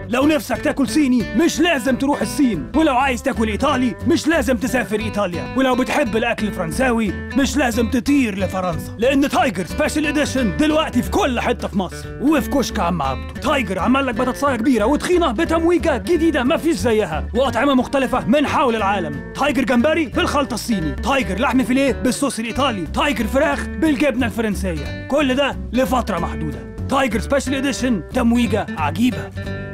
لو نفسك تاكل صيني مش لازم تروح الصين ولو عايز تاكل ايطالي مش لازم تسافر ايطاليا ولو بتحب الاكل الفرنساوي مش لازم تطير لفرنسا لان تايجر سبيشال اديشن دلوقتي في كل حته في مصر وفي كشك عم عبده تايجر عمل لك بطاطسايه كبيره وتخينه بتمويجه جديده مفيش زيها واطعمه مختلفه من حول العالم تايجر جمبري بالخلطه الصيني تايجر لحم فيليه بالصوص الايطالي تايجر فراخ بالجبنه الفرنسيه كل ده لفتره محدوده تايجر سبيشال اديشن تمويجه عجيبه